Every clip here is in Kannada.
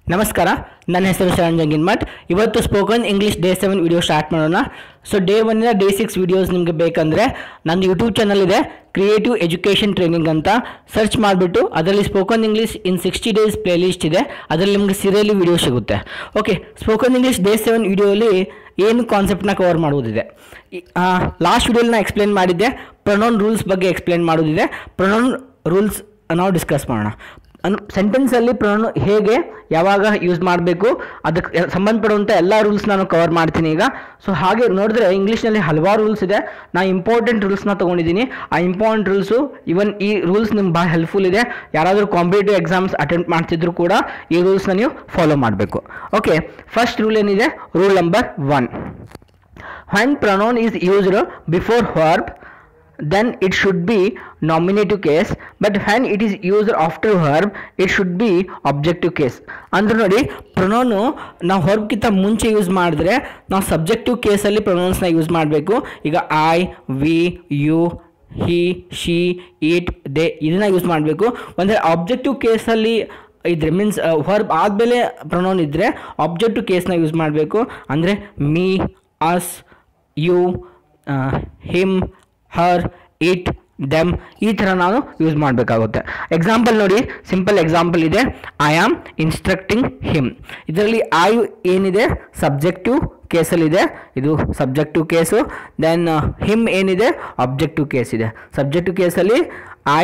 ನಮಸ್ಕಾರ ನನ್ನ ಹೆಸರು ಶರಣ್ ಜಂಗಿನ್ಮಠ್ ಇವತ್ತು spoken English day seven video start ಮಾಡೋಣ ಸೊ ಡೇ ಒನ್ನಿಂದ ಡೇ ಸಿಕ್ಸ್ ವಿಡಿಯೋಸ್ ನಿಮಗೆ ಬೇಕಂದರೆ ನಂದು ಯೂಟ್ಯೂಬ್ ಚಾನಲ್ ಇದೆ ಕ್ರಿಯೇಟಿವ್ ಎಜುಕೇಷನ್ ಟ್ರೈನಿಂಗ್ ಅಂತ ಸರ್ಚ್ ಮಾಡಿಬಿಟ್ಟು ಅದರಲ್ಲಿ spoken English in sixty days playlist ಇದೆ ಅದರಲ್ಲಿ ನಿಮಗೆ ಸೀರಿಯಲಿ ವಿಡಿಯೋ ಸಿಗುತ್ತೆ okay spoken English day seven ವಿಡಿಯೋಲಿ ಏನು ಕಾನ್ಸೆಪ್ಟ್ನ ಕವರ್ ಮಾಡುವುದಿದೆ ಲಾಸ್ಟ್ ವಿಡಿಯೋಲಿ ನಾನು ಎಕ್ಸ್ಪ್ಲೇನ್ ಮಾಡಿದ್ದೆ ಪ್ರೊನೌನ್ ರೂಲ್ಸ್ ಬಗ್ಗೆ ಎಕ್ಸ್ಪ್ಲೇನ್ ಮಾಡೋದಿದೆ ಪ್ರೊನೌನ್ ರೂಲ್ಸ್ ನಾವು ಡಿಸ್ಕಸ್ ಮಾಡೋಣ ಅನ್ ಸೆಂಟೆನ್ಸಲ್ಲಿ ಪ್ರೊನೌನ್ ಹೇಗೆ ಯಾವಾಗ ಯೂಸ್ ಮಾಡಬೇಕು ಅದಕ್ಕೆ ಸಂಬಂಧಪಡುವಂಥ ಎಲ್ಲ ರೂಲ್ಸ್ ನಾನು ಕವರ್ ಮಾಡ್ತೀನಿ ಈಗ ಸೊ ಹಾಗೆ ನೋಡಿದ್ರೆ ಇಂಗ್ಲೀಷ್ನಲ್ಲಿ ಹಲವಾರು ರೂಲ್ಸ್ ಇದೆ ನಾನು ಇಂಪಾರ್ಟೆಂಟ್ ರೂಲ್ಸ್ನ ತೊಗೊಂಡಿದ್ದೀನಿ ಆ ಇಂಪಾರ್ಟೆಂಟ್ ರೂಲ್ಸು ಇವನ್ ಈ ರೂಲ್ಸ್ ನಿಮ್ಗೆ ಭಾಳ ಹೆಲ್ಪ್ಫುಲ್ ಇದೆ ಯಾರಾದರೂ ಕಾಂಪಿಟೇಟಿವ್ ಎಕ್ಸಾಮ್ಸ್ ಅಟೆಂಡ್ ಮಾಡ್ತಿದ್ರು ಕೂಡ ಈ ರೂಲ್ಸ್ನ ನೀವು ಫಾಲೋ ಮಾಡಬೇಕು ಓಕೆ ಫಸ್ಟ್ ರೂಲ್ ಏನಿದೆ rule number one when pronoun is used before verb then it should be nominative case but when it is used after verb it should be objective case ಅಂದ್ರೆ ನೋಡಿ ಪ್ರೊನೌನು ನಾವು ಹೊರ್ಬ್ಗಿಂತ ಮುಂಚೆ ಯೂಸ್ ಮಾಡಿದ್ರೆ ನಾವು ಸಬ್ಜೆಕ್ಟಿವ್ ಕೇಸಲ್ಲಿ ಪ್ರೊನೌನ್ಸ್ನ ಯೂಸ್ ಮಾಡಬೇಕು ಈಗ I we you he she it they ಇದನ್ನ ಯೂಸ್ ಮಾಡಬೇಕು ಅಂದರೆ ಆಬ್ಜೆಕ್ಟಿವ್ ಕೇಸಲ್ಲಿ ಇದ್ರೆ ಮೀನ್ಸ್ ವರ್ಬ್ ಆದಮೇಲೆ ಪ್ರೊನೌನ್ ಇದ್ದರೆ ಆಬ್ಜೆಕ್ಟಿವ್ ಕೇಸ್ನ ಯೂಸ್ ಮಾಡಬೇಕು ಅಂದರೆ me us you him her it them ಈ ಥರ ನಾವು ಯೂಸ್ ಮಾಡಬೇಕಾಗುತ್ತೆ ಎಕ್ಸಾಂಪಲ್ ನೋಡಿ ಸಿಂಪಲ್ ಎಕ್ಸಾಂಪಲ್ ಇದೆ ಐ ಆಮ್ ಇನ್ಸ್ಟ್ರಕ್ಟಿಂಗ್ ಹಿಮ್ ಇದರಲ್ಲಿ ಐ ಏನಿದೆ ಸಬ್ಜೆಕ್ಟಿವ್ ಕೇಸಲ್ಲಿದೆ ಇದು ಸಬ್ಜೆಕ್ಟಿವ್ ಕೇಸು ದೆನ್ ಹಿಮ್ ಏನಿದೆ ಅಬ್ಜೆಕ್ಟಿವ್ ಕೇಸ್ ಇದೆ ಸಬ್ಜೆಕ್ಟಿವ್ ಕೇಸಲ್ಲಿ ಐ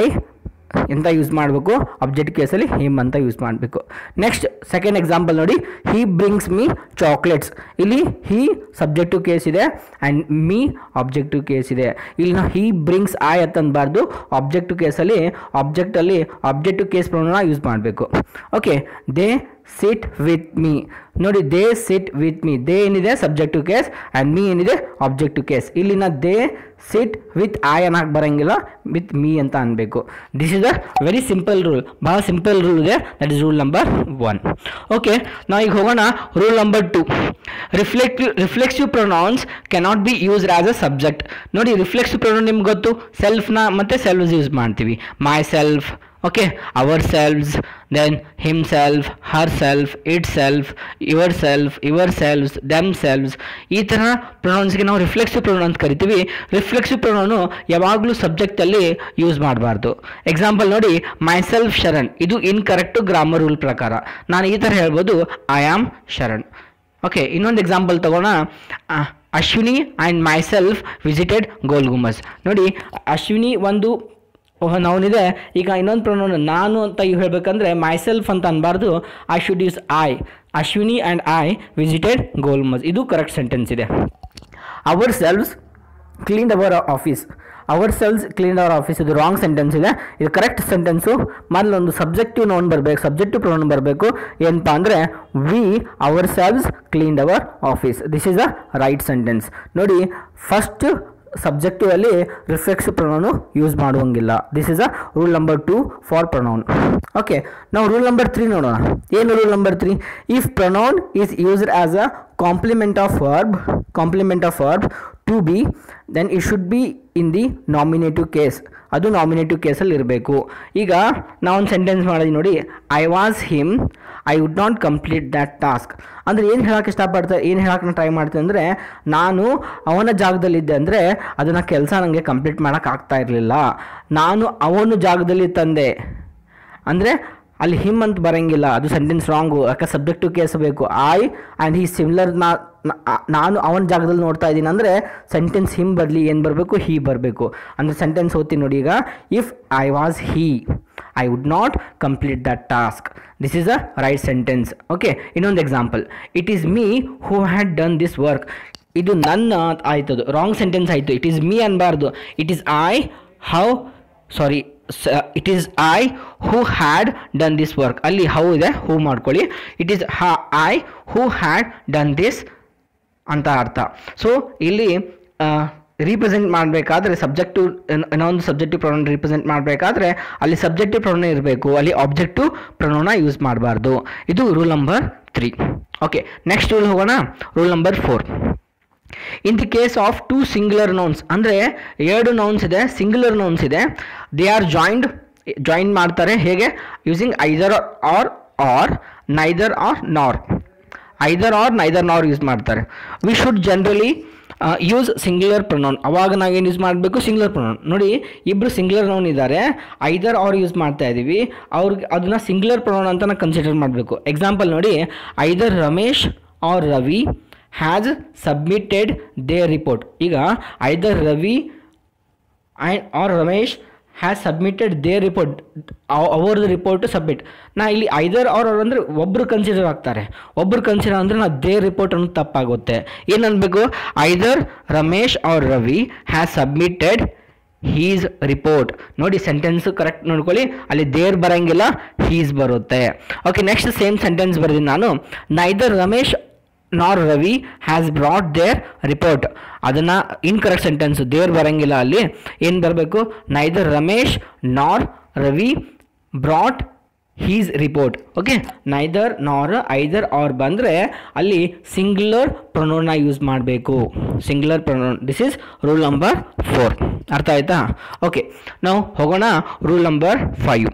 ಎಂತ ಯೂಸ್ ಮಾಡಬೇಕು ಅಬ್ಜೆಕ್ಟ್ ಕೇಸಲ್ಲಿ ಹಿಮ್ ಅಂತ ಯೂಸ್ ಮಾಡಬೇಕು ನೆಕ್ಸ್ಟ್ ಸೆಕೆಂಡ್ ಎಕ್ಸಾಂಪಲ್ ನೋಡಿ ಹಿ ಬ್ರಿಂಗ್ಸ್ ಮೀ ಚಾಕ್ಲೇಟ್ಸ್ ಇಲ್ಲಿ ಹಿ ಸಬ್ಜೆಕ್ಟಿವ್ ಕೇಸ್ ಇದೆ ಆ್ಯಂಡ್ ಮೀ ಆಬ್ಜೆಕ್ಟಿವ್ ಕೇಸ್ ಇದೆ ಇಲ್ಲಿ ನಾವು ಹಿ ಬ್ರಿಂಗ್ಸ್ ಐ ಅಂತಂದಬಾರ್ದು ಆಬ್ಜೆಕ್ಟಿವ್ ಕೇಸಲ್ಲಿ ಆಬ್ಜೆಕ್ಟಲ್ಲಿ ಆಬ್ಜೆಕ್ಟಿವ್ ಕೇಸ್ ಪ್ರೊನೌನ್ನ ಯೂಸ್ ಮಾಡಬೇಕು okay they sit with me ನೋಡಿ they sit with me they ಏನಿದೆ ಸಬ್ಜೆಕ್ಟಿವ್ ಕೇಸ್ ಆ್ಯಂಡ್ ಮೀ ಏನಿದೆ ಆಬ್ಜೆಕ್ಟಿವ್ ಕೇಸ್ ಇಲ್ಲಿನ ದೇ ಸಿಟ್ ವಿತ್ ಐ ಅನ್ನಕ್ಕೆ ಬರೋಂಗಿಲ್ಲ ವಿತ್ ಮೀ ಅಂತ ಅನ್ಬೇಕು this is a very simple rule ಭಾಳ ಸಿಂಪಲ್ ರೂಲ್ ಇದೆ that is rule number one okay ನಾವು ಈಗ ಹೋಗೋಣ rule number two reflective reflexive pronouns cannot be used as a subject ನೋಡಿ ರಿಫ್ಲೆಕ್ಸಿವ್ ಪ್ರೊನೌನ್ ನಿಮ್ಗೆ ಗೊತ್ತು ಸೆಲ್ಫ್ನ ಮತ್ತು ಸೆಲ್ವ್ಸ್ ಯೂಸ್ ಮಾಡ್ತೀವಿ myself okay ourselves then himself herself itself yourself yourselves themselves ಈ ಥರ ಪ್ರೊನೌನ್ಸ್ಗೆ ನಾವು ರಿಫ್ಲೆಕ್ಸಿವ್ ಪ್ರೊನೌನ್ ಅಂತ ಕರಿತೀವಿ ರಿಫ್ಲೆಕ್ಸಿವ್ ಪ್ರೊನೌನು ಯಾವಾಗಲೂ ಸಬ್ಜೆಕ್ಟಲ್ಲಿ ಯೂಸ್ ಮಾಡಬಾರ್ದು ಎಕ್ಸಾಂಪಲ್ ನೋಡಿ ಮೈ ಸೆಲ್ಫ್ ಶರಣ್ ಇದು ಇನ್ಕರೆಕ್ಟು ಗ್ರಾಮರ್ ರೂಲ್ ಪ್ರಕಾರ ನಾನು ಈ ಥರ ಹೇಳ್ಬೋದು ಐ ಆಮ್ ಶರಣ್ ಓಕೆ ಇನ್ನೊಂದು ಎಕ್ಸಾಂಪಲ್ ತಗೋಣ Ashwini and myself visited Gol Gumbaz ನೋಡಿ ಅಶ್ವಿನಿ ಒಂದು ನಾವನಿದೆ ಈಗ ಇನ್ನೊಂದು ಪ್ರೊನೌನ್ ನಾನು ಅಂತ ಹೇಳಬೇಕಂದ್ರೆ ಮೈ ಸೆಲ್ಫ್ ಅಂತ ಅನ್ಬಾರ್ದು I should use I Ashwini and I visited Golgumbaz ಇದು ಕರೆಕ್ಟ್ ಸೆಂಟೆನ್ಸ್ ಇದೆ ourselves clean our office ourselves clean our office ಇದು ರಾಂಗ್ ಸೆಂಟೆನ್ಸ್ ಇದೆ ಇದು ಕರೆಕ್ಟ್ ಸೆಂಟೆನ್ಸು ಮೊದಲೊಂದು ಸಬ್ಜೆಕ್ಟಿವ್ ನೌನ್ ಬರಬೇಕು ಸಬ್ಜೆಕ್ಟಿವ್ ಪ್ರೊನೌನ್ ಬರಬೇಕು ಏನಪ್ಪ ಅಂದರೆ we ourselves clean our office this is a right sentence ನೋಡಿ ಫಸ್ಟ್ ಸಬ್ಜೆಕ್ಟಿವ್ ಅಲ್ಲಿ ರಿಫ್ಲೆಕ್ಸ್ ಪ್ರೊನೌನು ಯೂಸ್ ಮಾಡುವಂಗಿಲ್ಲ this is a rule number two for pronoun okay ನಾವು ರೂಲ್ ನಂಬರ್ ತ್ರೀ ನೋಡೋಣ ಏನು rule number three if pronoun is used as a complement of verb complement of verb to be then it should be in the nominative case ಅದು ನಾಮಿನೇಟಿವ್ ಕೇಸಲ್ಲಿ ಇರಬೇಕು ಈಗ ನಾವೊಂದು ಸೆಂಟೆನ್ಸ್ ಮಾಡಿದ್ವಿ ನೋಡಿ I was him I would not complete that task ಅಂದರೆ ಏನು ಹೇಳೋಕೆ ಇಷ್ಟಪಡ್ತಾರೆ ಏನು ಹೇಳೋಕೆ ಟ್ರೈ ಮಾಡ್ತೀನಿ ಅಂದರೆ ನಾನು ಅವನ ಜಾಗದಲ್ಲಿದ್ದೆ ಅಂದರೆ ಅದನ್ನು ಕೆಲಸ ನನಗೆ ಕಂಪ್ಲೀಟ್ ಮಾಡೋಕೆ ಆಗ್ತಾ ಇರಲಿಲ್ಲ ನಾನು ಅವನ ಜಾಗದಲ್ಲಿ ತಂದೆ ಅಂದರೆ ಅಲ್ಲಿ ಹಿಮ್ ಅಂತ ಬರೋಂಗಿಲ್ಲ ಅದು ಸೆಂಟೆನ್ಸ್ ರಾಂಗು ಯಾಕೆ ಸಬ್ಜೆಕ್ಟಿವ್ ಕೇಸ್ ಬೇಕು ಐ ಆ್ಯಂಡ್ ಈ ಸಿಮಿಲರ್ ನಾ ನಾನು ಅವನ ಜಾಗದಲ್ಲಿ ನೋಡ್ತಾ ಇದ್ದೀನಿ ಅಂದರೆ ಸೆಂಟೆನ್ಸ್ ಹಿಮ್ ಬರಲಿ ಏನು ಬರಬೇಕು ಹೀ ಬರಬೇಕು ಅಂದರೆ ಸೆಂಟೆನ್ಸ್ ಓದ್ತೀನಿ ನೋಡಿ ಈಗ if I was he I would not complete that task this is a right sentence okay ಇನ್ನೊಂದು example it is me who had done this work ಇದು ನನ್ನ ಆಯ್ತದು ರಾಂಗ್ ಸೆಂಟೆನ್ಸ್ ಆಯಿತು ಇಟ್ ಈಸ್ ಮೀ ಅನ್ಬಾರ್ದು it is I how sorry it is I who had done this work ಅಲ್ಲಿ ಹೌ ಇದೆ ಹೂ ಮಾಡ್ಕೊಳ್ಳಿ it is ah I who had done this ಅಂತ ಅರ್ಥ ಸೊ ಇಲ್ಲಿ ರೀಪ್ರೆಸೆಂಟ್ ಮಾಡಬೇಕಾದ್ರೆ ಸಬ್ಜೆಕ್ಟಿವ್ ಇನ್ನೊಂದು ಸಬ್ಜೆಕ್ಟಿವ್ ಪ್ರೊನೌನ್ ರೀಪ್ರೆಸೆಂಟ್ ಮಾಡಬೇಕಾದ್ರೆ ಅಲ್ಲಿ ಸಬ್ಜೆಕ್ಟಿವ್ ಪ್ರೊನೌನ್ ಇರಬೇಕು ಅಲ್ಲಿ ಆಬ್ಜೆಕ್ಟಿವ್ ಪ್ರೊನೌನ ಯೂಸ್ ಮಾಡಬಾರ್ದು ಇದು rule number three okay next rule ಹೋಗೋಣ rule number four in the case of two singular nouns ಅಂದರೆ ಎರಡು ನೌನ್ಸ್ ಇದೆ ಸಿಂಗ್ಯುಲರ್ ನೌನ್ಸ್ ಇದೆ ದೇ ಆರ್ ಜಾಯಿಂಡ್ ಜಾಯಿನ್ ಮಾಡ್ತಾರೆ ಹೇಗೆ using either or or neither or nor either or neither nor use ಮಾಡ್ತಾರೆ we should generally use singular pronoun ಅವಾಗ ನಾವೇನು ಯೂಸ್ ಮಾಡಬೇಕು ಸಿಂಗ್ಯುಲರ್ ಪ್ರೊನೌನ್ ನೋಡಿ ಇಬ್ಬರು ಸಿಂಗ್ಯುಲರ್ ನೌನ್ ಇದ್ದಾರೆ ಐದರ್ ಆರ್ ಯೂಸ್ ಮಾಡ್ತಾ ಇದ್ದೀವಿ ಅವ್ರಿಗೆ ಅದನ್ನ ಸಿಂಗ್ಯುಲರ್ ಪ್ರೊನೌನ್ ಅಂತ ನಾವು ಕನ್ಸಿಡರ್ ಮಾಡಬೇಕು ಎಕ್ಸಾಂಪಲ್ ನೋಡಿ either Ramesh or Ravi has submitted their report ಈಗ either Ravi and or Ramesh has submitted their report ಅವ್ರದ್ದು ರಿಪೋರ್ಟ್ ಸಬ್ಮಿಟ್ ನಾ ಇಲ್ಲಿ ಐದರ್ ಅವ್ರ ಅವ್ರು ಅಂದರೆ ಒಬ್ಬರು ಕನ್ಸಿಡರ್ ಆಗ್ತಾರೆ ಒಬ್ಬರು ಕನ್ಸಿಡರ್ ಅಂದರೆ ನಾ ದೇ ರಿಪೋರ್ಟ್ ಅನ್ನೋದು ತಪ್ಪಾಗುತ್ತೆ ಏನು ಅನ್ಬೇಕು either Ramesh or Ravi has submitted his report ನೋಡಿ ಸೆಂಟೆನ್ಸ್ ಕರೆಕ್ಟ್ ನೋಡ್ಕೊಳ್ಳಿ ಅಲ್ಲಿ ದೇರ್ ಬರಂಗಿಲ್ಲ ಹೀಸ್ ಬರುತ್ತೆ ಓಕೆ ನೆಕ್ಸ್ಟ್ ಸೇಮ್ ಸೆಂಟೆನ್ಸ್ ಬರ್ತೀನಿ ನಾನು neither Ramesh nor Ravi has brought their report ಅದನ್ನು ಇನ್ಕರೆಕ್ಟ್ ಸೆಂಟೆನ್ಸ್ ದೇರ್ ಬರಂಗಿಲ್ಲ ಅಲ್ಲಿ ಏನು ಬರಬೇಕು neither Ramesh nor Ravi brought his report okay neither nor either or ಬಂದರೆ ಅಲ್ಲಿ ಸಿಂಗ್ಯುಲರ್ ಪ್ರೊನೌನ್ನ ಯೂಸ್ ಮಾಡಬೇಕು singular pronoun this is rule number four ಅರ್ಥ ಆಯ್ತಾ ಓಕೆ ನಾವು ಹೋಗೋಣ rule number five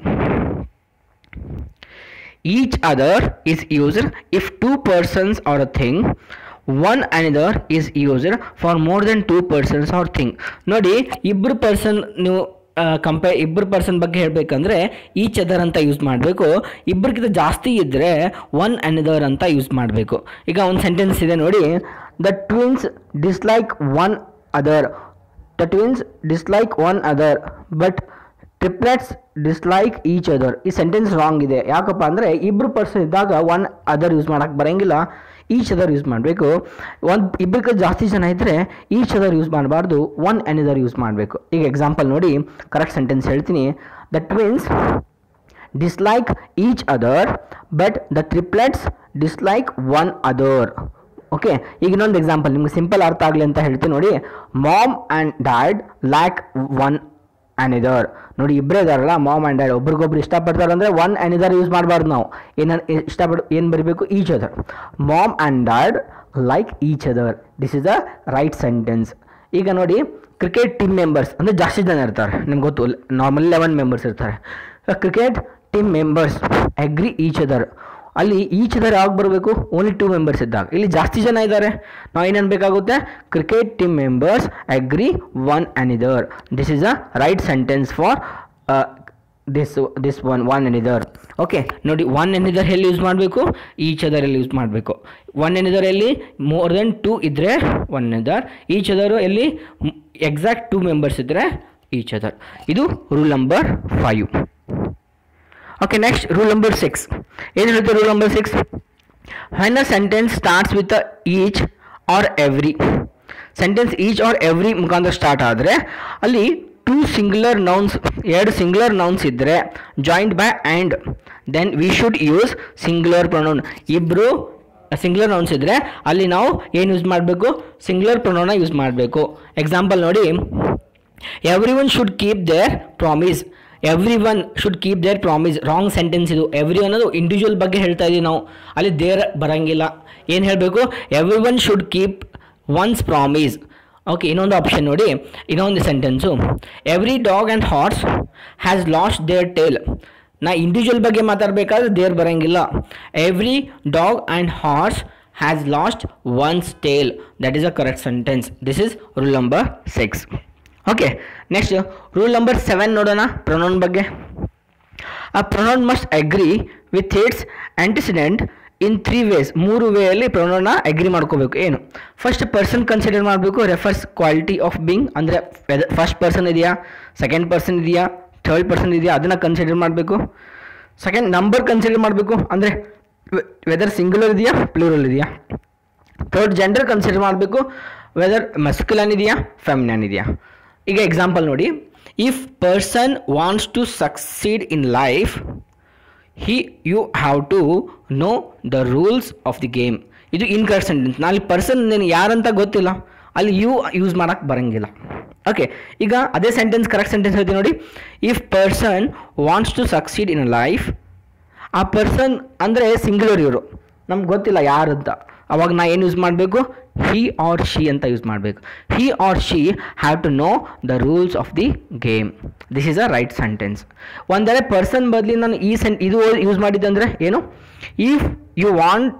each other is used if two persons or a thing one another is used for more than two persons or thing ನೋಡಿ ಇಬ್ಬರು ಪರ್ಸನ್ ನೀವು ಕಂಪೇ ಇಬ್ಬರು ಪರ್ಸನ್ ಬಗ್ಗೆ ಹೇಳಬೇಕಂದ್ರೆ ಈಚ್ ಅದರ್ ಅಂತ ಯೂಸ್ ಮಾಡಬೇಕು ಇಬ್ಬರಿಗಿಂತ ಜಾಸ್ತಿ ಇದ್ದರೆ ಒನ್ ಅನದರ್ ಅಂತ ಯೂಸ್ ಮಾಡಬೇಕು ಈಗ ಒಂದು ಸೆಂಟೆನ್ಸ್ ಇದೆ ನೋಡಿ the twins dislike one other the twins dislike one other but triplets dislike each other ಈ ಸೆಂಟೆನ್ಸ್ ರಾಂಗ್ ಇದೆ ಯಾಕಪ್ಪ ಅಂದರೆ ಇಬ್ಬರು ಪರ್ಸನ್ ಇದ್ದಾಗ ಒನ್ ಅದರ್ ಯೂಸ್ ಮಾಡೋಕ್ಕೆ ಬರೋಂಗಿಲ್ಲ ಈಚ್ ಅದರ್ ಯೂಸ್ ಮಾಡಬೇಕು ಒಂದು ಇಬ್ಬರಿಗೆ ಜಾಸ್ತಿ ಜನ ಇದ್ದರೆ ಈಚ್ ಅದರ್ ಯೂಸ್ ಮಾಡಬಾರ್ದು ಒನ್ ಅನದರ್ ಯೂಸ್ ಮಾಡಬೇಕು ಈಗ ಎಕ್ಸಾಂಪಲ್ ನೋಡಿ ಕರೆಕ್ಟ್ ಸೆಂಟೆನ್ಸ್ ಹೇಳ್ತೀನಿ the twins dislike each other but the triplets dislike one other okay ಈಗ ಇನ್ನೊಂದು ಎಕ್ಸಾಂಪಲ್ ನಿಮ್ಗೆ ಸಿಂಪಲ್ ಅರ್ಥ ಆಗಲಿ ಅಂತ ಹೇಳ್ತೀನಿ ನೋಡಿ mom and dad lack one another ನೋಡಿ ಇಬ್ಬರೇ ಇದಾರಲ್ಲ ಮಾಮ್ ಆ್ಯಂಡ್ ಡ್ಯಾಡ್ ಒಬ್ರಿಗೊಬ್ರು ಇಷ್ಟಪಡ್ತಾರೆ ಅಂದರೆ ಒನ್ ಅನಿದರ್ ಯೂಸ್ ಮಾಡಬಾರ್ದು ನಾವು ಏನು ಇಷ್ಟಪಟ್ಟು ಏನು ಬರೀಬೇಕು each other mom and dad like each other this is the right sentence ಈಗ ನೋಡಿ ಕ್ರಿಕೆಟ್ ಟೀಮ್ ಮೆಂಬರ್ಸ್ ಅಂದರೆ ಜಾಸ್ತಿ ಜನ ಇರ್ತಾರೆ ನಿಮ್ಗೆ ಗೊತ್ತು ನಾರ್ಮಲ್ ಲೆವೆನ್ ಮೆಂಬರ್ಸ್ ಇರ್ತಾರೆ cricket team members agree each other ಅಲ್ಲಿ ಈಚ್ ಅದರ್ ಯಾವಾಗ ಬರಬೇಕು ಓನ್ಲಿ ಟೂ ಮೆಂಬರ್ಸ್ ಇದ್ದಾಗ ಇಲ್ಲಿ ಜಾಸ್ತಿ ಜನ ಇದ್ದಾರೆ ನಾವು ಏನು ಅನ್ಬೇಕಾಗುತ್ತೆ cricket team members agree one another this is a right sentence for this this one one another okay ನೋಡಿ ಒನ್ ಎನಿದರ್ ಎಲ್ಲಿ ಯೂಸ್ ಮಾಡಬೇಕು ಈಚ್ ಅದರ್ ಎಲ್ಲಿ ಯೂಸ್ ಮಾಡಬೇಕು ಒನ್ ಎನಿದರ್ ಎಲ್ಲಿ ಮೋರ್ ದೆನ್ ಟೂ ಇದ್ದರೆ ಒನ್ ಎನಿದರ್ ಈಚ್ ಅದರು ಎಲ್ಲಿ ಎಕ್ಸಾಕ್ಟ್ ಟೂ ಮೆಂಬರ್ಸ್ ಇದ್ದರೆ ಈಚ್ ಅದರ್ ಇದು rule number five okay next rule number six ಏನು ಹೇಳುತ್ತೆ rule number six when a sentence starts with each or every sentence each or every ಮುಖಾಂತರ ಸ್ಟಾರ್ಟ್ ಆದರೆ ಅಲ್ಲಿ ಟೂ ಸಿಂಗ್ಯುಲರ್ ನೌನ್ಸ್ ಎರಡು ಸಿಂಗ್ಯುಲರ್ ನೌನ್ಸ್ ಇದ್ದರೆ joint by and then we should use singular pronoun ಇಬ್ಬರು ಸಿಂಗ್ಯುಲರ್ ನೌನ್ಸ್ ಇದ್ದರೆ ಅಲ್ಲಿ ನಾವು ಏನು ಯೂಸ್ ಮಾಡಬೇಕು ಸಿಂಗ್ಯುಲರ್ ಪ್ರೊನೌನ್ನ ಯೂಸ್ ಮಾಡಬೇಕು ಎಕ್ಸಾಂಪಲ್ ನೋಡಿ every one should keep their promise every one should keep their promise wrong sentence ಇದು ಎವ್ರಿ ಅನ್ನೋದು ಇಂಡಿವಿಜುವಲ್ ಬಗ್ಗೆ ಹೇಳ್ತಾ ಇದೀವಿ ನಾವು ಅಲ್ಲಿ ದೇರ್ ಬರಂಗಿಲ್ಲ ಏನು ಹೇಳಬೇಕು every one should keep one's promise okay ಇನ್ನೊಂದು ಆಪ್ಷನ್ ನೋಡಿ ಇನ್ನೊಂದು sentence every dog and horse has lost their tail ನಾ ಇಂಡಿವಿಜುವಲ್ ಬಗ್ಗೆ ಮಾತಾಡಬೇಕಾದ್ರೆ ದೇರ್ ಬರಂಗಿಲ್ಲ every dog and horse has lost one's tail that is a correct sentence this is rule number six okay next rule number seven ನೋಡೋಣ ಪ್ರೊನೌನ್ ಬಗ್ಗೆ ಆ pronoun must agree with its antecedent in three ways ಮೂರು ವೇಯಲ್ಲಿ ಪ್ರೊನೌನ್ನ ಅಗ್ರಿ ಮಾಡ್ಕೋಬೇಕು ಏನು ಫಸ್ಟ್ ಪರ್ಸನ್ ಕನ್ಸಿಡರ್ ಮಾಡಬೇಕು ರೆಫರ್ಸ್ ಕ್ವಾಲಿಟಿ ಆಫ್ ಬಿಂಗ್ ಅಂದರೆ ಫಸ್ಟ್ ಪರ್ಸನ್ ಇದೆಯಾ ಸೆಕೆಂಡ್ ಪರ್ಸನ್ ಇದೆಯಾ ಥರ್ಡ್ ಪರ್ಸನ್ ಇದೆಯಾ ಅದನ್ನು ಕನ್ಸಿಡರ್ ಮಾಡಬೇಕು ಸೆಕೆಂಡ್ ನಂಬರ್ ಕನ್ಸಿಡರ್ ಮಾಡಬೇಕು ಅಂದರೆ ವೆದರ್ ಸಿಂಗುಲರ್ ಇದೆಯಾ ಪ್ಲೂರಲ್ ಇದೆಯಾ ಥರ್ಡ್ ಜೆಂಡರ್ ಕನ್ಸಿಡರ್ ಮಾಡಬೇಕು ವೆದರ್ ಮಸ್ಕ್ಯುಲನ್ ಇದೆಯಾ ಫೆಮಿನನ್ ಇದೆಯಾ ಈಗ ಎಕ್ಸಾಂಪಲ್ ನೋಡಿ if person wants to succeed in life he you have to know the rules of the game ಇದು ಇನ್ಕರೆಕ್ಟ್ ಸೆಂಟೆನ್ಸ್ ನಾನು ಪರ್ಸನ್ ನೀನು ಯಾರಂತ ಗೊತ್ತಿಲ್ಲ ಅಲ್ಲಿ ಯು ಯೂಸ್ ಮಾಡೋಕ್ಕೆ ಬರೋಂಗಿಲ್ಲ ಓಕೆ ಈಗ ಅದೇ ಸೆಂಟೆನ್ಸ್ ಕರೆಕ್ಟ್ ಸೆಂಟೆನ್ಸ್ ಹೇಳ್ತೀನಿ ನೋಡಿ if person wants to succeed in life ಆ ಪರ್ಸನ್ ಅಂದರೆ ಸಿಂಗ್ಯುಲರ್ ಇವರು ನಮ್ಗೆ ಗೊತ್ತಿಲ್ಲ ಯಾರು ಅಂತ ಅವಾಗ ನಾ ಏನು ಯೂಸ್ ಮಾಡಬೇಕು ಹಿ ಆರ್ ಶಿ ಅಂತ ಯೂಸ್ ಮಾಡಬೇಕು he or she have to know the rules of the game this is a right sentence ಒಂದರೆ ಪರ್ಸನ್ ಬದಲಿ ನಾನು ಈ ಸೆನ್ ಇದು ಯೂಸ್ ಮಾಡಿದ್ದೆ ಅಂದರೆ ಏನು if you want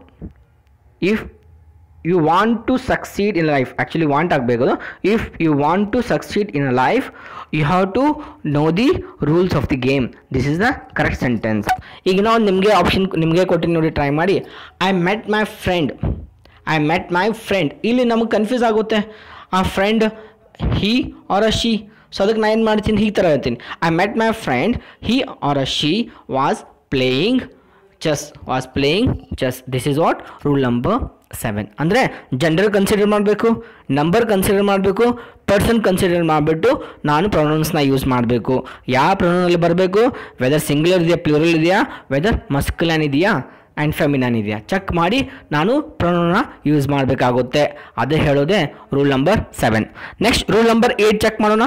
if you want to succeed in life actually want ಆಗಬೇಕು if you want to succeed in life you have to know the rules of the game this is the correct sentence ಈಗ ನಾವು ನಿಮಗೆ ಆಪ್ಷನ್ ನಿಮಗೆ ಕೊಟ್ಟಿನಿ ನೋಡಿ ಟ್ರೈ ಮಾಡಿ I met my friend I met my friend ಇಲ್ಲಿ ನಮಗೆ ಕನ್ಫ್ಯೂಸ್ ಆಗುತ್ತೆ ಆ friend he or a she so ಅದಕ್ಕೆ ನಾನು ಏನು ಮಾಡ್ತೀನಿ ಈ ಥರ ಹೇಳ್ತೀನಿ I met my friend he or a she was playing chess was playing chess this is what rule number seven ಅಂದರೆ ಜೆಂಡರ್ ಕನ್ಸಿಡರ್ ಮಾಡಬೇಕು ನಂಬರ್ ಕನ್ಸಿಡರ್ ಮಾಡಬೇಕು ಪರ್ಸನ್ ಕನ್ಸಿಡರ್ ಮಾಡಿಬಿಟ್ಟು ನಾನು ಪ್ರೊನೌನ್ಸ್ನ ಯೂಸ್ ಮಾಡಬೇಕು ಯಾವ ಪ್ರೊನೌನಲ್ಲಿ ಬರಬೇಕು ವೆದರ್ ಸಿಂಗ್ಯುಲರ್ ಇದೆಯಾ ಪ್ಲೂರಲ್ ಇದೆಯಾ ವೆದರ್ ಮಸ್ಕ್ಯುಲನ್ ಇದೆಯಾ ಆ್ಯಂಡ್ ಫೆಮಿನನ್ ಇದೆಯಾ ಚೆಕ್ ಮಾಡಿ ನಾನು ಪ್ರೊನೌನ್ನ ಯೂಸ್ ಮಾಡಬೇಕಾಗುತ್ತೆ ಅದೇ ಹೇಳೋದೇ rule number seven next rule number eight check ಮಾಡೋಣ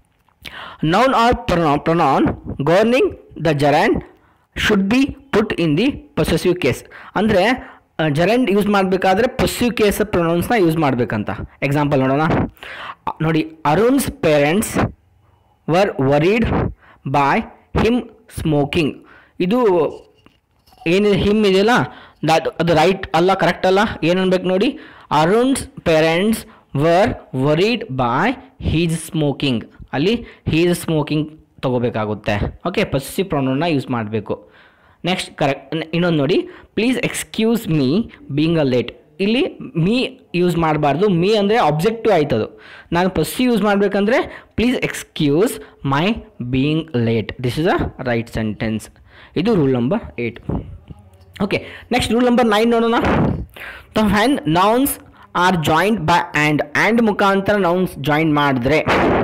noun or pronoun, pronoun governing the gerund should be put in the possessive case ಅಂದರೆ ಜೆರೆಂಡ್ ಯೂಸ್ ಮಾಡಬೇಕಾದ್ರೆ ಪೊಸಿವ್ ಕೇಸ್ ಪ್ರೊನೌನ್ಸ್ನ ಯೂಸ್ ಮಾಡಬೇಕಂತ ಎಕ್ಸಾಂಪಲ್ ನೋಡೋಣ ಅ, ನೋಡಿ Arun's parents were worried by him smoking ಇದು ಏನಿದೆ ಹಿಮ್ ಇದೆಯಲ್ಲ that ಅದು ರೈಟ್ ಅಲ್ಲ ಕರೆಕ್ಟ್ ಅಲ್ಲ ಏನು ಅನ್ಬೇಕು ನೋಡಿ Arun's parents were worried by his smoking ಅಲ್ಲಿ ಹೀಸ್ ಸ್ಮೋಕಿಂಗ್ ತಗೋಬೇಕಾಗುತ್ತೆ ಓಕೆ ಪೊಸಿಟಿವ್ ಪ್ರೊನೌನ್ನ ಯೂಸ್ ಮಾಡಬೇಕು ನೆಕ್ಸ್ಟ್ ಕರೆಕ್ಟ್ ಇನ್ನೊಂದು ನೋಡಿ please excuse me being a late ಇಲ್ಲಿ ಮೀ ಯೂಸ್ ಮಾಡಬಾರ್ದು ಮೀ ಅಂದರೆ ಆಬ್ಜೆಕ್ಟಿವ್ ಆಯ್ತದು ನಾನು ಪೊಸಿಟಿವ್ ಯೂಸ್ ಮಾಡಬೇಕಂದ್ರೆ please excuse my being late this is a right sentence ಇದು rule number eight okay next rule number nine ನೋಡೋಣ the when nouns are joint by and and ಮುಖಾಂತರ ನೌನ್ಸ್ ಜಾಯಿನ್ ಮಾಡಿದ್ರೆ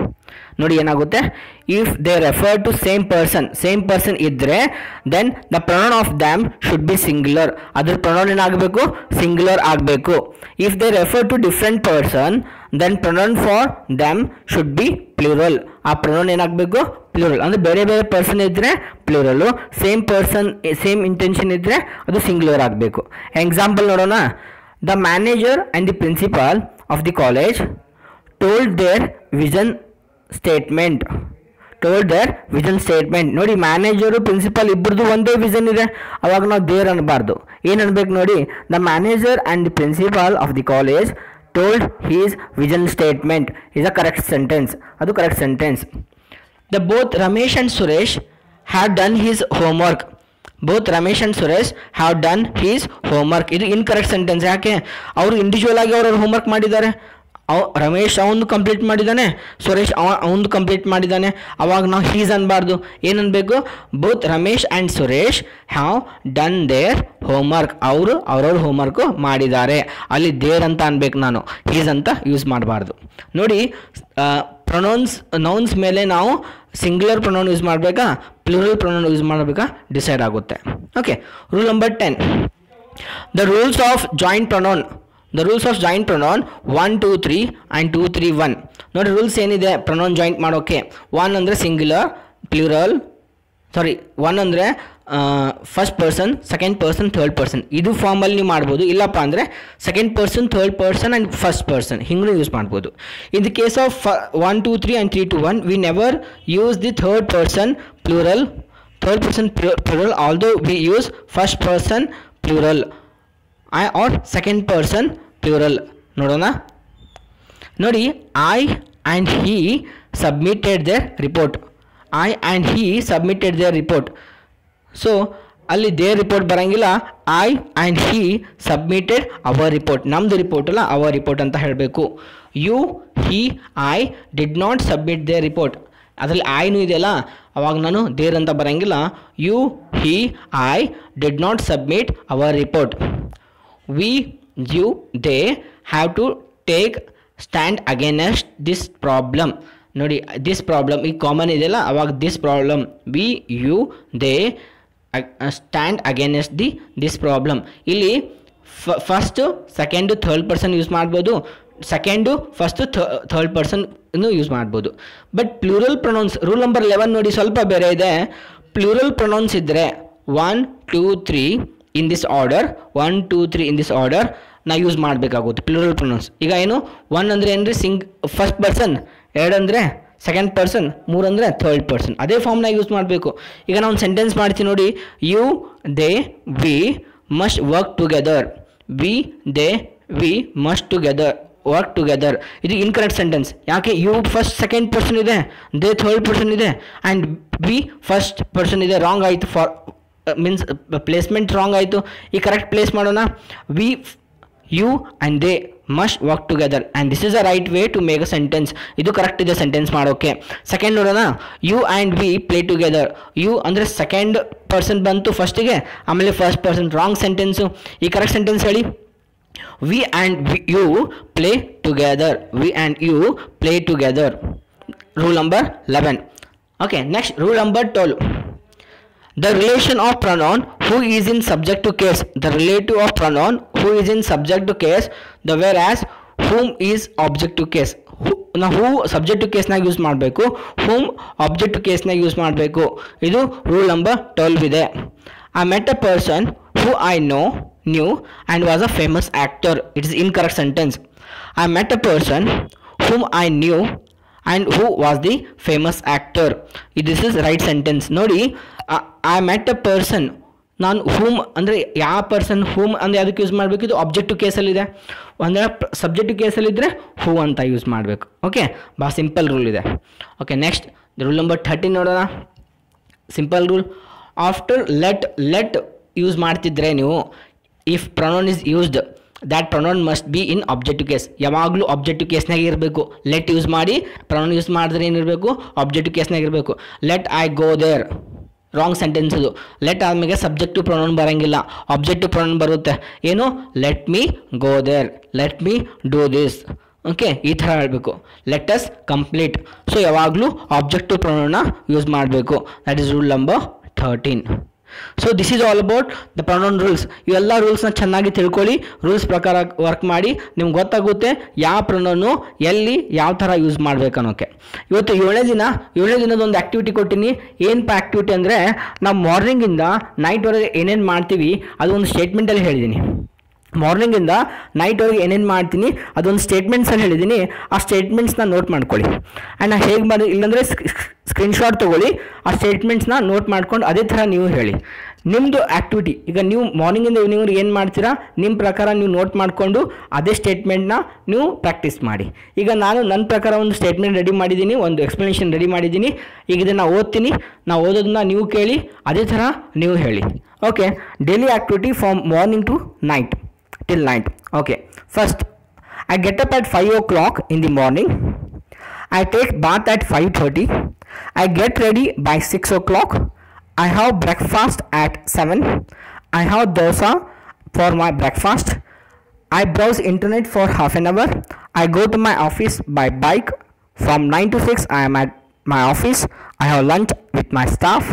ನೋಡಿ ಏನಾಗುತ್ತೆ if they refer to same person same person ಇದ್ದರೆ then the pronoun of them should be singular ಅದ್ರ ಪ್ರೊನೌನ್ ಏನಾಗಬೇಕು ಸಿಂಗ್ಯುಲರ್ ಆಗಬೇಕು if they refer to different person then pronoun for them should be plural ಆ ಪ್ರೊನೌನ್ ಏನಾಗಬೇಕು ಪ್ಲೂರಲ್ ಅಂದರೆ ಬೇರೆ ಬೇರೆ ಪರ್ಸನ್ ಇದ್ದರೆ plural same person same intention ಇದ್ದರೆ ಅದು ಸಿಂಗ್ಯುಲರ್ ಆಗಬೇಕು ಎಕ್ಸಾಂಪಲ್ ನೋಡೋಣ the manager and the principal of the college told their vision statement told their vision statement ನೋಡಿ ಮ್ಯಾನೇಜರು ಪ್ರಿನ್ಸಿಪಾಲ್ ಇಬ್ಬರದು ಒಂದೇ ವಿಷನ್ ಇದೆ ಅವಾಗ ನಾವು ದೇರ್ ಅನ್ಬಾರ್ದು ಏನು ಅನ್ಬೇಕು ನೋಡಿ the manager and the principal of the college told his vision statement is a correct sentence ಅದು correct sentence the both Ramesh and Suresh have done his homework both Ramesh and Suresh have done his homework ಇದು ಇನ್ಕರೆಕ್ಟ್ ಸೆಂಟೆನ್ಸ್ ಯಾಕೆ ಅವರು ಇಂಡಿವಿಜುವಲ್ ಆಗಿ ಅವ್ರವ್ರು ಹೋಮ್ವರ್ಕ್ ಮಾಡಿದ್ದಾರೆ ಅವ್ ರಮೇಶ್ ಅವನು ಕಂಪ್ಲೀಟ್ ಮಾಡಿದ್ದಾನೆ ಸುರೇಶ್ ಅವ ಅವನು ಕಂಪ್ಲೀಟ್ ಮಾಡಿದ್ದಾನೆ ಅವಾಗ ನಾವು ಹೀಸ್ ಅನ್ಬಾರ್ದು ಏನನ್ಬೇಕು both Ramesh and Suresh have done their homework ಅವರು ಅವ್ರವ್ರ ಹೋಮ್ವರ್ಕು ಮಾಡಿದ್ದಾರೆ ಅಲ್ಲಿ ದೇರ್ ಅಂತ ಅನ್ಬೇಕು ನಾನು ಹೀಸ್ ಅಂತ ಯೂಸ್ ಮಾಡಬಾರ್ದು ನೋಡಿ ಪ್ರೊನೌನ್ಸ್ ನೌನ್ಸ್ ಮೇಲೆ ನಾವು ಸಿಂಗ್ಯುಲರ್ ಪ್ರೊನೌನ್ ಯೂಸ್ ಮಾಡಬೇಕಾ ಪ್ಲೂರಲ್ ಪ್ರೊನೌನ್ ಯೂಸ್ ಮಾಡಬೇಕಾ ಡಿಸೈಡ್ ಆಗುತ್ತೆ okay rule number ten the rules of joint pronoun the rules of joint pronoun one two three and two three one ನೋಡಿ ರೂಲ್ಸ್ ಏನಿದೆ ಪ್ರೊನೌನ್ ಜಾಯಿಂಟ್ ಮಾಡೋಕ್ಕೆ ಒನ್ ಅಂದರೆ ಸಿಂಗ್ಯುಲರ್ ಪ್ಲೂರಲ್ ಸಾರಿ ಒನ್ ಅಂದರೆ first person second person third person ಇದು ಫಾರ್ಮಲ್ಲಿ ನೀವು ಮಾಡ್ಬೋದು ಇಲ್ಲಪ್ಪ ಅಂದರೆ second person third person and first person ಹಿಂಗೂ ಯೂಸ್ ಮಾಡ್ಬೋದು ಇನ್ the case of one two three and three two one we never use the third person plural third person plural although we use first person plural I or second person plural ನೋಡೋಣ ನೋಡಿ I and he submitted their report I and he submitted their report so ಅಲ್ಲಿ ದೇರ್ ರಿಪೋರ್ಟ್ ಬರೋಂಗಿಲ್ಲ I and he submitted our report ನಮ್ಮದು ರಿಪೋರ್ಟ್ ಅಲ್ಲ ಅವರ್ ರಿಪೋರ್ಟ್ ಅಂತ ಹೇಳಬೇಕು you he I did not submit there report ಅದರಲ್ಲಿ ಐನು ಇದೆಯಲ್ಲ ಅವಾಗ ನಾನು ದೇರ್ ಅಂತ ಬರೋಂಗಿಲ್ಲ you he I did not submit our report we you they have to take stand against this problem ನೋಡಿ ದಿಸ್ ಪ್ರಾಬ್ಲಮ್ ಈಗ ಕಾಮನ್ ಇದೆಯಲ್ಲ ಅವಾಗ this problem we you they stand against the this problem ಇಲ್ಲಿ first second third person use ಮಾಡ್ಬೋದು second first third person use ಮಾಡ್ಬೋದು but plural pronouns rule number eleven ನೋಡಿ ಸ್ವಲ್ಪ ಬೇರೆ ಇದೆ ಪ್ಲೂರಲ್ ಪ್ರೊನೌನ್ಸ್ ಇದ್ದರೆ one two three in this order one two three in this order ನಾ ಯೂಸ್ ಮಾಡಬೇಕಾಗುತ್ತೆ ಪ್ಲೂರಲ್ ಪ್ರೊನೌನ್ಸ್ ಈಗ ಏನು ಒನ್ ಅಂದರೆ ಏನು ರೀ ಸಿಂಗ್ ಫಸ್ಟ್ ಪರ್ಸನ್ ಎರಡು ಅಂದರೆ ಸೆಕೆಂಡ್ ಪರ್ಸನ್ ಮೂರು ಅಂದರೆ ಥರ್ಡ್ ಪರ್ಸನ್ ಅದೇ ಫಾರ್ಮ್ನಾಗ ಯೂಸ್ ಮಾಡಬೇಕು ಈಗ ನಾವು ಒಂದು ಸೆಂಟೆನ್ಸ್ ಮಾಡ್ತೀವಿ ನೋಡಿ you they we must work together we they we must together work together ಇದು ಇನ್ಕರೆಕ್ಟ್ ಸೆಂಟೆನ್ಸ್ ಯಾಕೆ ಯು ಫಸ್ಟ್ ಸೆಕೆಂಡ್ ಪರ್ಸನ್ ಇದೆ ದೇ ಥರ್ಡ್ ಪರ್ಸನ್ ಇದೆ ಆ್ಯಂಡ್ ವಿ ಫಸ್ಟ್ ಪರ್ಸನ್ ಇದೆ ರಾಂಗ್ ಆಯಿತು ಫಾರ್ ಮೀನ್ಸ್ ಪ್ಲೇಸ್ಮೆಂಟ್ ರಾಂಗ್ ಆಯಿತು ಈ ಕರೆಕ್ಟ್ ಪ್ಲೇಸ್ ಮಾಡೋಣ we you and they must work together and this is a right way to make a sentence ಇದು ಕರೆಕ್ಟ್ ಇದೆ ಸೆಂಟೆನ್ಸ್ ಮಾಡೋಕ್ಕೆ ಸೆಕೆಂಡ್ ನೋಡೋಣ you and we play together you ಅಂದರೆ ಸೆಕೆಂಡ್ ಪರ್ಸನ್ ಬಂತು ಫಸ್ಟಿಗೆ ಆಮೇಲೆ ಫಸ್ಟ್ ಪರ್ಸನ್ ರಾಂಗ್ ಸೆಂಟೆನ್ಸು ಈ ಕರೆಕ್ಟ್ ಸೆಂಟೆನ್ಸ್ ಹೇಳಿ we and you play together we and you play together rule number eleven okay next rule number twelve The relation of pronoun who is in subject to case. The relative of pronoun who is in subject to case. The whereas whom is object to case. Who- ನಾವು ಹೂ ಸಬ್ಜೆಕ್ಟ್ ಟು ಕೇಸ್ನಾಗ ಯೂಸ್ ಮಾಡಬೇಕು ಹೂಮ್ ಆಬ್ಜೆಕ್ಟ್ ಟು ಕೇಸ್ನಾಗ ಯೂಸ್ ಮಾಡಬೇಕು ಇದು ರೂಲ್ ನಂಬರ್ ಟ್ವೆಲ್ವ್ ಇದೆ I met a person who I know knew and was a famous actor it is incorrect sentence I met a person whom I knew and who was the famous actor. This is right sentence. ನೋಡಿ ಐ ಮೆಟ್ ಅ ಪರ್ಸನ್ ನಾನು ಹೂಮ್ ಅಂದರೆ ಯಾವ ಪರ್ಸನ್ ಹೂಮ್ ಅಂದರೆ ಅದಕ್ಕೆ ಯೂಸ್ ಮಾಡಬೇಕು ಇದು ಆಬ್ಜೆಕ್ಟಿವ್ ಕೇಸಲ್ಲಿದೆ ಅಂದರೆ ಸಬ್ಜೆಕ್ಟಿವ್ ಕೇಸಲ್ಲಿದ್ದರೆ ಹೂ ಅಂತ ಯೂಸ್ ಮಾಡಬೇಕು ಓಕೆ ಭಾಳ ಸಿಂಪಲ್ ರೂಲ್ ಇದೆ okay next rule number thirteen ನೋಡೋಣ simple rule after let let use ಮಾಡ್ತಿದ್ರೆ ನೀವು if pronoun is used that pronoun must be in objective case ಯಾವಾಗಲೂ ಆಬ್ಜೆಕ್ಟಿವ್ ಕೇಸ್ನಾಗ ಇರಬೇಕು ಲೆಟ್ ಯೂಸ್ ಮಾಡಿ ಪ್ರೊನೌನ್ ಯೂಸ್ ಮಾಡಿದ್ರೆ ಏನಿರಬೇಕು ಆಬ್ಜೆಕ್ಟಿವ್ ಕೇಸ್ನಾಗ ಇರಬೇಕು let I go there wrong sentence ಅದು ಲೆಟ್ ಆದಮೇಲೆ ಸಬ್ಜೆಕ್ಟಿವ್ ಪ್ರೊನೌನ್ ಬರೋಂಗಿಲ್ಲ ಆಬ್ಜೆಕ್ಟಿವ್ ಪ್ರೊನೌನ್ ಬರುತ್ತೆ ಏನು let me go there let me do this okay ಈ ಥರ ಹೇಳಬೇಕು ಲೆಟ್ ಅಸ್ ಕಂಪ್ಲೀಟ್ ಸೊ ಯಾವಾಗಲೂ ಆಬ್ಜೆಕ್ಟಿವ್ ಪ್ರೊನೌನ್ನ ಯೂಸ್ ಮಾಡಬೇಕು that is rule number thirteen so this is all about the pronoun rules ಇವೆಲ್ಲ ರೂಲ್ಸ್ನ ಚೆನ್ನಾಗಿ ತಿಳ್ಕೊಳ್ಳಿ ರೂಲ್ಸ್ ಪ್ರಕಾರ ವರ್ಕ್ ಮಾಡಿ ನಿಮ್ಗೆ ಗೊತ್ತಾಗುತ್ತೆ ಯಾವ ಪ್ರೊನೌನು ಎಲ್ಲಿ ಯಾವ ಥರ ಯೂಸ್ ಮಾಡ್ಬೇಕು ಅನ್ನೋಕ್ಕೆ ಇವತ್ತು ಏಳನೇ ದಿನ ಏಳನೇ ದಿನದ ಒಂದು ಆ್ಯಕ್ಟಿವಿಟಿ ಕೊಟ್ಟಿನಿ ಏನಪ್ಪ ಆ್ಯಕ್ಟಿವಿಟಿ ಅಂದರೆ ನಾವು ಮಾರ್ನಿಂಗಿಂದ ನೈಟ್ವರೆಗೆ ಏನೇನು ಮಾಡ್ತೀವಿ ಅದು ಒಂದು ಸ್ಟೇಟ್ಮೆಂಟಲ್ಲಿ ಹೇಳಿದ್ದೀನಿ ಮಾರ್ನಿಂಗಿಂದ ನೈಟ್ವರೆಗೆ ಏನೇನು ಮಾಡ್ತೀನಿ ಅದೊಂದು ಸ್ಟೇಟ್ಮೆಂಟ್ಸಲ್ಲಿ ಹೇಳಿದ್ದೀನಿ ಆ ಸ್ಟೇಟ್ಮೆಂಟ್ಸ್ನ ನೋಟ್ ಮಾಡ್ಕೊಳ್ಳಿ ಆ್ಯಂಡ್ ನಾ ಹೇಗೆ ಮಾಡಿ ಇಲ್ಲಾಂದರೆ ಸ್ಕ್ರೀನ್ಶಾಟ್ ತೊಗೊಳ್ಳಿ ಆ ಸ್ಟೇಟ್ಮೆಂಟ್ಸ್ನ ನೋಟ್ ಮಾಡ್ಕೊಂಡು ಅದೇ ಥರ ನೀವು ಹೇಳಿ ನಿಮ್ಮದು ಆ್ಯಕ್ಟಿವಿಟಿ ಈಗ ನೀವು ಮಾರ್ನಿಂಗಿಂದ ಈವ್ನಿಂಗ್ ಏನು ಮಾಡ್ತೀರಾ ನಿಮ್ಮ ಪ್ರಕಾರ ನೀವು ನೋಟ್ ಮಾಡಿಕೊಂಡು ಅದೇ ಸ್ಟೇಟ್ಮೆಂಟ್ನ ನೀವು ಪ್ರಾಕ್ಟೀಸ್ ಮಾಡಿ ಈಗ ನಾನು ನನ್ನ ಪ್ರಕಾರ ಒಂದು ಸ್ಟೇಟ್ಮೆಂಟ್ ರೆಡಿ ಮಾಡಿದ್ದೀನಿ ಒಂದು ಎಕ್ಸ್ಪ್ಲನೇಷನ್ ರೆಡಿ ಮಾಡಿದ್ದೀನಿ ಈಗ ಇದನ್ನು ಓದ್ತೀನಿ ನಾವು ಓದೋದನ್ನ ನೀವು ಕೇಳಿ ಅದೇ ಥರ ನೀವು ಹೇಳಿ okay daily activity from morning to night till night. Okay. First, I get up at 5 o'clock in the morning. I take bath at 5:30. I get ready by 6 o'clock. I have breakfast at 7. I have dosa for my breakfast. I browse internet for half an hour. I go to my office by bike. From 9 to 6 I am at my office. I have lunch with my staff.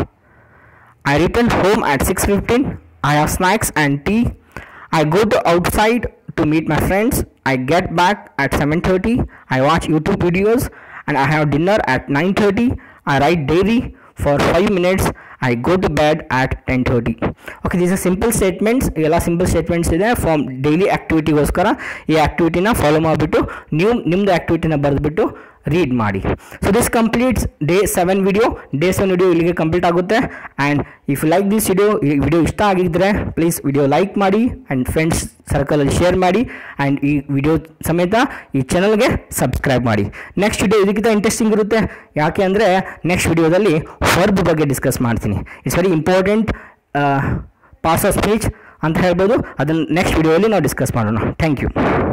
I return home at 6:15. I have snacks and tea. I go to outside to meet my friends. I get back at 7:30. I watch YouTube videos and I have dinner at 9:30. I write daily for 5 minutes. I go to bed at 10:30. Okay, these are simple statements. ಎಲ್ಲ ಸಿಂಪಲ್ ಸ್ಟೇಟ್ಮೆಂಟ್ಸ್ ಇದೆ ಫಾರ್ಮ್ ಡೈಲಿ ಆ್ಯಕ್ಟಿವಿಟಿಗೋಸ್ಕರ ಈ ಆ್ಯಕ್ಟಿವಿಟಿನ ಫಾಲೋ ಮಾಡಿಬಿಟ್ಟು ನೀವು ನಿಮ್ಮದು ಆ್ಯಕ್ಟಿವಿಟಿನ ಬರೆದ್ಬಿಟ್ಟು ರೀಡ್ ಮಾಡಿ so this completes day seven video day seven video ಇಲ್ಲಿಗೆ ಕಂಪ್ಲೀಟ್ ಆಗುತ್ತೆ and if like this video ಈ ವಿಡಿಯೋ ಇಷ್ಟ ಆಗಿದ್ದರೆ ಪ್ಲೀಸ್ ವಿಡಿಯೋ ಲೈಕ್ ಮಾಡಿ ಆ್ಯಂಡ್ ಫ್ರೆಂಡ್ಸ್ ಸರ್ಕಲಲ್ಲಿ ಶೇರ್ ಮಾಡಿ ಆ್ಯಂಡ್ ಈ ವಿಡಿಯೋ ಸಮೇತ ಈ ಚಾನಲ್ಗೆ ಸಬ್ಸ್ಕ್ರೈಬ್ ಮಾಡಿ ನೆಕ್ಸ್ಟ್ ವಿಡಿಯೋ ಇದಕ್ಕಿಂತ ಇಂಟ್ರೆಸ್ಟಿಂಗ್ ಇರುತ್ತೆ ಯಾಕೆ ಅಂದರೆ ನೆಕ್ಸ್ಟ್ ವಿಡಿಯೋದಲ್ಲಿ ವರ್ಬ್ ಬಗ್ಗೆ ಡಿಸ್ಕಸ್ ಮಾಡ್ತೀನಿ it's very important parts of speech ಅಂತ ಹೇಳ್ಬೋದು ಅದನ್ನು ನೆಕ್ಸ್ಟ್ ವಿಡಿಯೋದಲ್ಲಿ ನಾವು ಡಿಸ್ಕಸ್ ಮಾಡೋಣ ಥ್ಯಾಂಕ್ ಯು